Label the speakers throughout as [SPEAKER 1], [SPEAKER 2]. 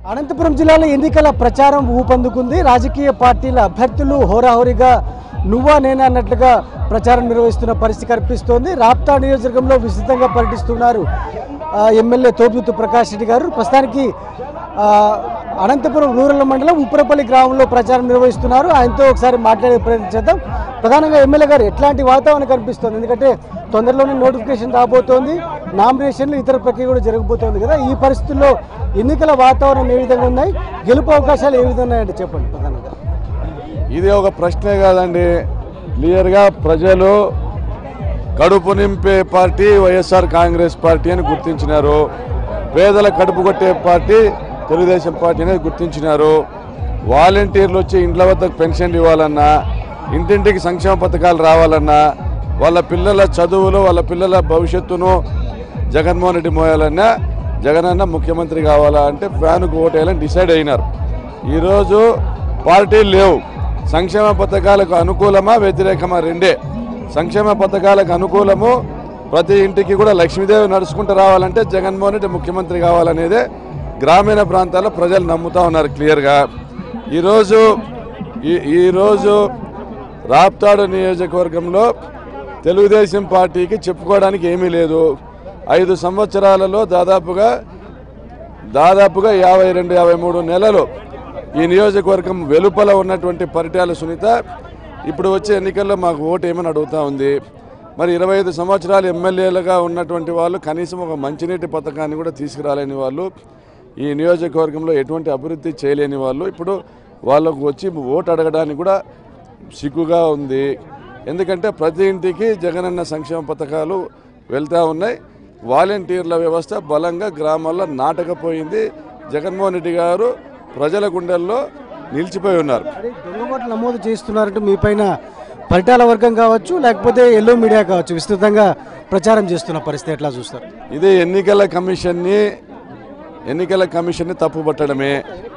[SPEAKER 1] అనంతపురం జిల్లాలో ఎన్నికల ప్రచారం ఊపందుకుంది రాజకీయ పార్టీల అభ్యర్థులు హోరాహోరీగా నువ్వా నేనా అన్నట్లుగా ప్రచారం నిర్వహిస్తున్న పరిస్థితి కనిపిస్తోంది రాప్తా నియోజకవర్గంలో విస్తృతంగా పర్యటిస్తున్నారు ఆ, ఎమ్మెల్యే తోపుతు ప్రకాష్ రెడ్డి గారు ప్రస్తుతానికి ఆ, అనంతపురం రూరల్ మండలం ఉప్పరపల్లి గ్రామంలో ప్రచారం నిర్వహిస్తున్నారు ఆయనతో ఒకసారి మాట్లాడే ప్రయత్నం చేద్దాం ప్రధానంగా ఎమ్మెల్యే గారు ఎట్లాంటి వాతావరణం కనిపిస్తోంది ఎందుకంటే తొందరలోనే నోటిఫికేషన్ రాబోతోంది నామినేషన్లు ఇతర ప్రక్రియ కూడా జరగబోతోంది కదా ఈ పరిస్థితుల్లో ఎన్నికల వాతావరణం ఏ విధంగా ఉన్నాయి గెలుపు అవకాశాలు ఏ విధంగా ఉన్నాయంటే చెప్పండి ప్రధానంగా
[SPEAKER 2] ఇది ఒక ప్రశ్నే కాదండి క్లియర్గా ప్రజలు కడుపు నింపే పార్టీ వైఎస్ఆర్ కాంగ్రెస్ పార్టీ అని గుర్తించినారు పేదల కడుపు కొట్టే పార్టీ తెలుగుదేశం పార్టీ అనేది గుర్తించినారు వాలంటీర్లు వచ్చి ఇండ్ల వద్దకు పెన్షన్లు ఇవ్వాలన్నా ఇంటింటికి సంక్షేమ పథకాలు రావాలన్నా వాళ్ళ పిల్లల చదువులు వాళ్ళ పిల్లల భవిష్యత్తును జగన్మోహన్ రెడ్డి మోయాలన్నా జగనన్న ముఖ్యమంత్రి కావాలా అంటే ఫ్యాన్కు ఓటేయాలని డిసైడ్ అయినారు ఈరోజు పార్టీలు లేవు సంక్షేమ పథకాలకు అనుకూలమా వ్యతిరేకమా రెండే సంక్షేమ పథకాలకు అనుకూలము ప్రతి ఇంటికి కూడా లక్ష్మీదేవి నడుచుకుంటూ రావాలంటే జగన్మోహన్ రెడ్డి ముఖ్యమంత్రి కావాలనేదే గ్రామీణ ప్రాంతాల్లో ప్రజలు నమ్ముతా ఉన్నారు క్లియర్గా ఈరోజు ఈ ఈరోజు రాప్తాడు నియోజకవర్గంలో తెలుగుదేశం పార్టీకి చెప్పుకోవడానికి ఏమీ లేదు ఐదు సంవత్సరాలలో దాదాపుగా దాదాపుగా యాభై రెండు యాభై మూడు నెలలు ఈ నియోజకవర్గం వెలుపల ఉన్నటువంటి పరిటాల సునీత ఇప్పుడు వచ్చే ఎన్నికల్లో మాకు ఓటు ఏమని అడుగుతా ఉంది మరి ఇరవై ఐదు సంవత్సరాలు ఎమ్మెల్యేలుగా ఉన్నటువంటి వాళ్ళు కనీసం ఒక మంచినీటి పథకాన్ని కూడా తీసుకురాలేని వాళ్ళు ఈ నియోజకవర్గంలో ఎటువంటి అభివృద్ధి చేయలేని వాళ్ళు ఇప్పుడు వాళ్ళకు వచ్చి ఓటు అడగడానికి కూడా సిగ్గుగా ఉంది ఎందుకంటే ప్రతి ఇంటికి జగనన్న సంక్షేమ పథకాలు వెళ్తూ ఉన్నాయి వాలంటీర్ల వ్యవస్థ బలంగా గ్రామాల్లో నాటకపోయింది జగన్మోహన్ రెడ్డి గారు ప్రజల గుండెల్లో నిలిచిపోయి ఉన్నారు
[SPEAKER 1] అదే దొంగ ఓట్లు నమోదు చేస్తున్నారంటూ మీ పైన పరిటాల వర్గం కావచ్చు లేకపోతే ఎల్లో మీడియా కావచ్చు విస్తృతంగా ప్రచారం చేస్తున్న పరిస్థితి ఎట్లా చూస్తారు
[SPEAKER 2] ఇది ఎన్నికల కమిషన్ని ఎన్నికల కమిషన్ని తప్పుపట్టడమే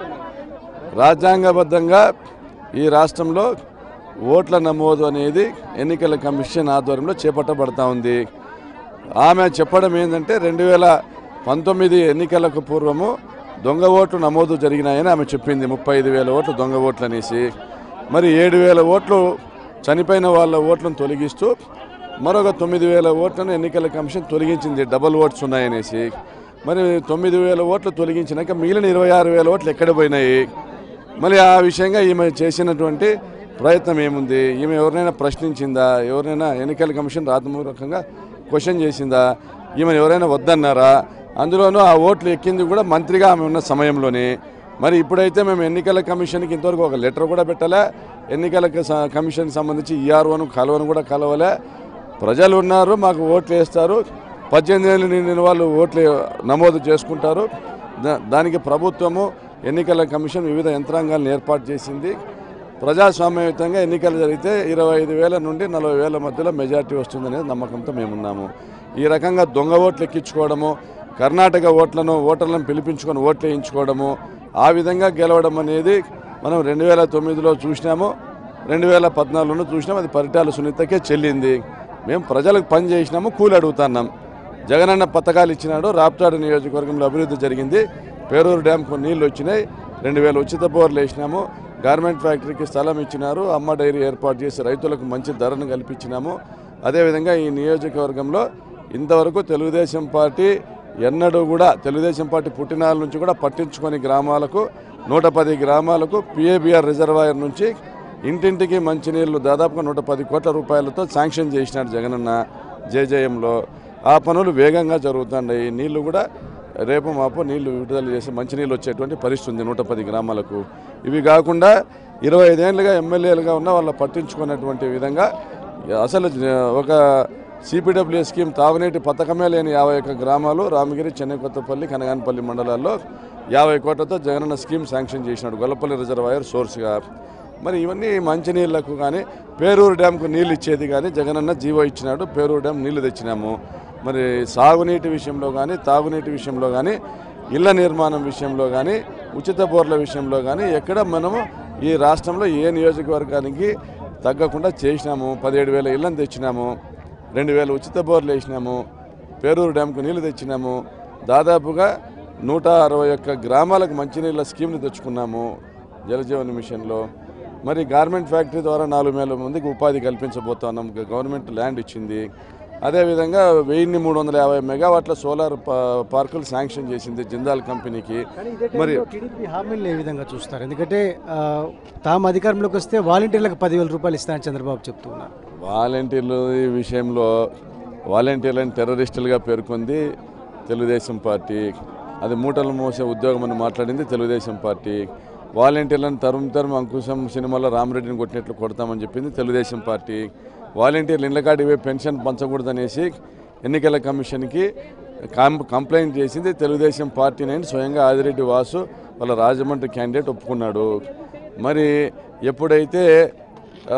[SPEAKER 2] రాజ్యాంగబద్ధంగా ఈ రాష్ట్రంలో ఓట్ల నమోదు అనేది ఎన్నికల కమిషన్ ఆధ్వర్యంలో చేపట్టబడతా ఉంది ఆమె చెప్పడం ఏంటంటే రెండు వేల పంతొమ్మిది ఎన్నికలకు పూర్వము దొంగ ఓట్లు నమోదు జరిగినాయని ఆమె చెప్పింది ముప్పై ఐదు వేల ఓట్లు దొంగ ఓట్లు అనేసి మరి ఏడు వేల ఓట్లు చనిపోయిన వాళ్ళ ఓట్లను తొలగిస్తూ మరొక తొమ్మిది వేల ఓట్లను ఎన్నికల కమిషన్ తొలగించింది డబల్ ఓట్స్ ఉన్నాయనేసి మరి తొమ్మిది వేల ఓట్లు తొలగించినాక మిగిలిన ఇరవై ఆరు వేల ఓట్లు ఎక్కడ పోయినాయి మరి ఆ విషయంగా ఈమె చేసినటువంటి ప్రయత్నం ఏముంది ఈమె ఎవరినైనా ప్రశ్నించిందా ఎవరైనా ఎన్నికల కమిషన్ రాతమూలకంగా క్వశ్చన్ చేసిందా ఈమెను ఎవరైనా వద్దన్నారా అందులోనూ ఆ ఓట్లు ఎక్కింది కూడా మంత్రిగా ఆమె ఉన్న సమయంలోనే మరి ఇప్పుడైతే మేము ఎన్నికల కమిషన్కి ఇంతవరకు ఒక లెటర్ కూడా పెట్టలే ఎన్నికల క- కమిషన్కి సంబంధించి ఈఆర్ఓను కలవను కూడా కలవలే ప్రజలు ఉన్నారు మాకు ఓట్లు వేస్తారు పద్దెనిమిది ఏళ్ళు నిండిన వాళ్ళు ఓట్లు నమోదు చేసుకుంటారు దా- దానికి ప్రభుత్వము ఎన్నికల కమిషన్ వివిధ యంత్రాంగాలను ఏర్పాటు చేసింది ప్రజాస్వామ్యయుతంగా ఎన్నికలు జరిగితే ఇరవై ఐదు వేల నుండి నలభై వేల మధ్యలో మెజార్టీ వస్తుందనే నమ్మకంతో మేమున్నాము ఈ రకంగా దొంగ ఓట్లు ఎక్కించుకోవడము కర్ణాటక ఓట్లను ఓటర్లను పిలిపించుకొని ఓట్లు వేయించుకోవడము ఆ విధంగా గెలవడం అనేది మనం రెండు వేల తొమ్మిదిలో చూసినాము రెండు వేల పద్నాలుగులో చూసినాం అది పరిటాల సునీతకే చెల్లింది మేము ప్రజలకు పని చేసినాము కూలి అడుగుతున్నాం జగనన్న పథకాలు ఇచ్చినాడు రాప్తాడు నియోజకవర్గంలో అభివృద్ధి జరిగింది పేరూరు డ్యాంకు నీళ్లు వచ్చినాయి రెండు వేల ఉచిత బోర్లు వేసినాము గార్మెంట్ ఫ్యాక్టరీకి స్థలం ఇచ్చినారు అమ్మ డైరీ ఏర్పాటు చేసి రైతులకు మంచి ధరను కల్పించినాము అదేవిధంగా ఈ నియోజకవర్గంలో ఇంతవరకు తెలుగుదేశం పార్టీ ఎన్నడూ కూడా తెలుగుదేశం పార్టీ పుట్టినాల నుంచి కూడా పట్టించుకొని గ్రామాలకు నూట పది గ్రామాలకు పిఏబిఆర్ రిజర్వాయర్ నుంచి ఇంటింటికి మంచినీళ్లు దాదాపుగా నూట పది కోట్ల రూపాయలతో శాంక్షన్ చేసినాడు జగనన్న జేజేఎంలో ఆ పనులు వేగంగా జరుగుతున్నాయి నీళ్లు కూడా రేపు మాపు నీళ్లు విడుదల చేసి మంచినీళ్ళు వచ్చేటువంటి పరిస్థితి ఉంది నూట పది గ్రామాలకు ఇవి కాకుండా ఇరవై ఐదేళ్లుగా ఎమ్మెల్యేలుగా ఉన్న వాళ్ళు పట్టించుకున్నటువంటి విధంగా అసలు జ- ఒక సిపిడబ్ల్యూ స్కీమ్ తాగునీటి పథకమే లేని యాభై ఒక్క గ్రామాలు రామగిరి చెన్నై కొత్తపల్లి కనగానపల్లి మండలాల్లో యాభై కోట్లతో జగనన్న స్కీమ్ శాంక్షన్ చేసినాడు గొల్లపల్లి రిజర్వాయర్ సోర్స్గా మరి ఇవన్నీ మంచినీళ్లకు కానీ పేరూరు డ్యాంకు నీళ్ళు ఇచ్చేది కానీ జగనన్న జీవో ఇచ్చినాడు పేరూరు డ్యామ్ నీళ్లు తెచ్చినాము మరి సాగునీటి విషయంలో కానీ తాగునీటి విషయంలో కానీ ఇళ్ల నిర్మాణం విషయంలో కానీ ఉచిత బోర్ల విషయంలో కానీ ఎక్కడ మనము ఈ రాష్ట్రంలో ఏ నియోజకవర్గానికి తగ్గకుండా చేసినాము పదిహేడు వేల ఇళ్ళని తెచ్చినాము రెండు వేల ఉచిత బోర్లు వేసినాము పేరూరు డ్యాంకు నీళ్లు తెచ్చినాము దాదాపుగా నూట అరవై ఒక్క గ్రామాలకు మంచినీళ్ళ స్కీమ్ని తెచ్చుకున్నాము జలజీవన్ మిషన్లో మరి గార్మెంట్ ఫ్యాక్టరీ ద్వారా నాలుగు వేల మందికి ఉపాధి కల్పించబోతున్నాం గవర్నమెంట్ ల్యాండ్ ఇచ్చింది అదేవిధంగా వెయ్యిన్ని మూడు వందల యాభై మెగావాట్ల సోలార్ పా- పార్కులు శాంక్షన్ చేసింది జిందాల్ కంపెనీకి మరి
[SPEAKER 1] టీడీపీ హామీలను ఏ విధంగా చూస్తారు ఎందుకంటే ఆ, తాము అధికారంలోకి వస్తే వాలంటీర్లకు పదివేల రూపాయలు ఇస్తానని చంద్రబాబు చెప్తున్నారు
[SPEAKER 2] వాలంటీర్లు ఈ విషయంలో వాలంటీర్లను టెర్రరిస్టులుగా పేర్కొంది తెలుగుదేశం పార్టీ అది మూటలు మోసే ఉద్యోగం అని మాట్లాడింది తెలుగుదేశం పార్టీ వాలంటీర్లను తరుము తరుము అంకుశం సినిమాలో రామరెడ్డిని కొట్టినట్లు కొడతామని చెప్పింది తెలుగుదేశం పార్టీ వాలంటీర్లు ఇళ్ళకాడికి పోయి పెన్షన్ పంచకూడదనేసి ఎన్నికల కమిషన్కి కాం కంప్లైంట్ చేసింది తెలుగుదేశం పార్టీ నేను స్వయంగా ఆదిరెడ్డి వాసు వాళ్ళ రాజమండ్రి క్యాండిడేట్ ఒప్పుకున్నాడు మరి ఎప్పుడైతే ఆ,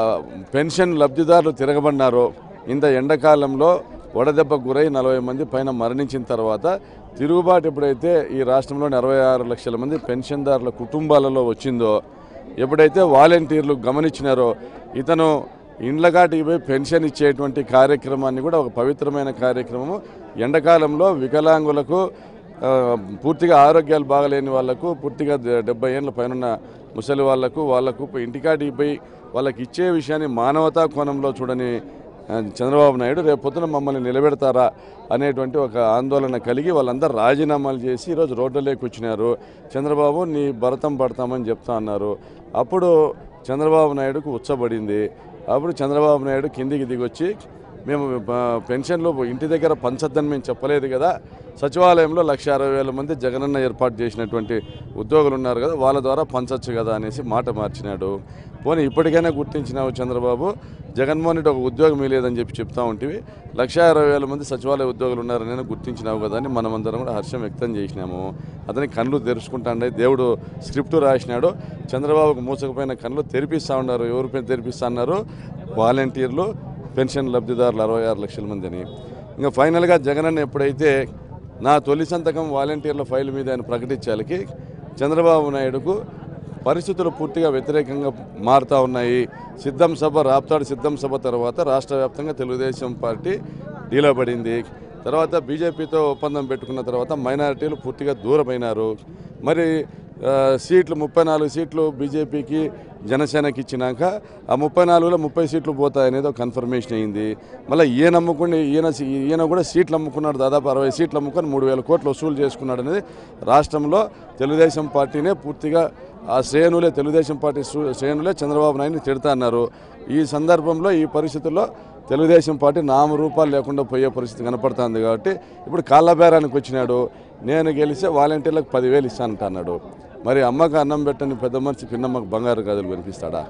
[SPEAKER 2] పెన్షన్ లబ్ధిదారులు తిరగబడినారో ఇంత ఎండాకాలంలో వడదెబ్బ గురై నలభై మంది పైన మరణించిన తర్వాత తిరుగుబాటు ఎప్పుడైతే ఈ రాష్ట్రంలోని అరవై ఆరు లక్షల మంది పెన్షన్దారుల కుటుంబాలలో వచ్చిందో ఎప్పుడైతే వాలంటీర్లు గమనించినారో ఇతను ఇండ్లకాటికి పోయి పెన్షన్ ఇచ్చేటువంటి కార్యక్రమాన్ని కూడా ఒక పవిత్రమైన కార్యక్రమము ఎండాకాలంలో వికలాంగులకు ఆ, పూర్తిగా ఆరోగ్యాలు బాగలేని వాళ్ళకు పూర్తిగా డె- డెబ్బై ఏళ్ళ పైన ముసలి వాళ్ళకు వాళ్ళకు ఇంటికాటికి పోయి వాళ్ళకి ఇచ్చే విషయాన్ని మానవతా కోణంలో చూడని ఆ, చంద్రబాబు నాయుడు రేపు పొద్దున మమ్మల్ని నిలబెడతారా అనేటువంటి ఒక ఆందోళన కలిగి వాళ్ళందరూ రాజీనామాలు చేసి ఈరోజు రోడ్లలోకి వచ్చినారు చంద్రబాబు నీ భరతం పడతామని చెప్తా అన్నారు అప్పుడు చంద్రబాబు నాయుడుకు ఉచ్చబడింది అప్పుడు చంద్రబాబు నాయుడు కిందికి దిగొచ్చి మేము ఆ, పెన్షన్లు ఇంటి దగ్గర పంచద్దని మేము చెప్పలేదు కదా సచివాలయంలో లక్ష అరవై వేల మంది జగనన్న ఏర్పాటు చేసినటువంటి ఉద్యోగులు ఉన్నారు కదా వాళ్ళ ద్వారా పంచొచ్చు కదా అనేసి మాట మార్చినాడు పోనీ ఇప్పటికైనా గుర్తించినావు చంద్రబాబు జగన్మోహన్ రెడ్డి ఒక ఉద్యోగం లేదని చెప్పి చెప్తా ఉంటివి లక్ష అరవై వేల మంది సచివాలయ ఉద్యోగులు ఉన్నారని గుర్తించినావు కదా అని మనమందరం కూడా హర్షం వ్యక్తం చేసినాము అతని కళ్ళు తెరుచుకుంటాండే దేవుడు స్క్రిప్ట్ రాసినాడు చంద్రబాబుకు మూసకపోయిన కళ్ళు తెరిపిస్తా ఉన్నారు ఎవరిపైన తెరిపిస్తా అన్నారు వాలంటీర్లు పెన్షన్ లబ్ధిదారులు అరవై ఆరు లక్షల మందిని ఇంకా ఫైనల్గా జగనన్న ఎప్పుడైతే నా తొలి సంతకం వాలంటీర్ల ఫైల్ మీద ఆయన ప్రకటించాలకి చంద్రబాబు నాయుడుకు పరిస్థితులు పూర్తిగా వ్యతిరేకంగా మారుతూ ఉన్నాయి సిద్ధం సభ రాప్తాడు సిద్ధం సభ తర్వాత రాష్ట్ర వ్యాప్తంగా తెలుగుదేశం పార్టీ డీలో పడింది తర్వాత బీజేపీతో ఒప్పందం పెట్టుకున్న తర్వాత మైనారిటీలు పూర్తిగా దూరమైనారు మరి ఆ, సీట్లు ముప్పై నాలుగు సీట్లు బీజేపీకి జనసేనకి ఇచ్చినాక ఆ ముప్పై నాలుగులో ముప్పై సీట్లు పోతాయనేది ఒక కన్ఫర్మేషన్ అయింది మళ్ళీ ఈయన అమ్ముకుని ఈయన ఈయన కూడా సీట్లు అమ్ముకున్నాడు దాదాపు అరవై సీట్లు అమ్ముకొని మూడు వేల కోట్లు వసూలు చేసుకున్నాడు అనేది రాష్ట్రంలో తెలుగుదేశం పార్టీనే పూర్తిగా ఆ శ్రేణులే తెలుగుదేశం పార్టీ శ్రే- శ్రేణులే చంద్రబాబు నాయుడిని తిడతా అన్నారు ఈ సందర్భంలో ఈ పరిస్థితుల్లో తెలుగుదేశం పార్టీ నామరూపాలు లేకుండా పోయే పరిస్థితి కనపడుతుంది కాబట్టి ఇప్పుడు కాళ్ళబేరానికి వచ్చినాడు నేను గెలిస్తే వాలంటీర్లకు పదివేలు ఇస్తానంట అన్నాడు మరి అమ్మకు అన్నం పెట్టని పెద్ద మనిషి పిన్నమ్మకు బంగారు గదులు కనిపిస్తాడా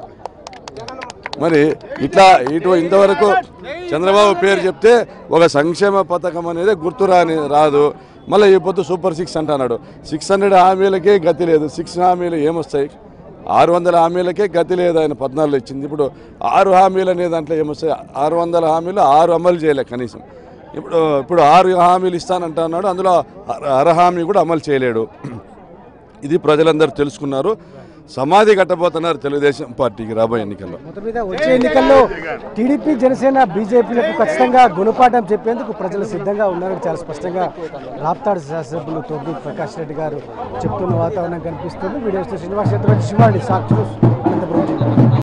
[SPEAKER 2] మరి ఇట్లా ఇటు ఇంతవరకు చంద్రబాబు పేరు చెప్తే ఒక సంక్షేమ పథకం అనేది గుర్తు రాని రాదు మళ్ళీ ఈ పొద్దు సూపర్ సిక్స్ అంటున్నాడు సిక్స్ హండ్రెడ్ హామీలకే గతి లేదు సిక్స్ హామీలు ఏమొస్తాయి ఆరు వందల హామీలకే గతి లేదు ఆయన పద్నాలుగు ఇచ్చింది ఇప్పుడు ఆరు హామీలు అనే దాంట్లో ఏమొస్తాయి ఆరు వందల హామీలు ఆరు అమలు చేయలే కనీసం ఇప్పుడు ఇప్పుడు ఆరు హామీలు ఇస్తానంటున్నాడు అందులో అర- అర హామీ కూడా అమలు చేయలేడు ఇది ప్రజలందరూ తెలుసుకున్నారు సమాధి కట్టబోతున్నారు తెలుగుదేశం పార్టీకి రాబోయే ఎన్నికల్లో
[SPEAKER 1] మొత్తం మీద వచ్చే ఎన్నికల్లో టీడీపీ జనసేన బీజేపీలకు ఖచ్చితంగా గుణపాఠం చెప్పేందుకు ప్రజలు సిద్ధంగా ఉన్నారని చాలా స్పష్టంగా రాప్తాడు శాసనసభ్యులు తోటి ప్రకాష్ రెడ్డి గారు చెప్తున్న వాతావరణం కనిపిస్తుంది వీడియోస్ శ్రీనివాస్ చతుర్వేది శివాడి సాక్షులు అనంతపురం జిల్లా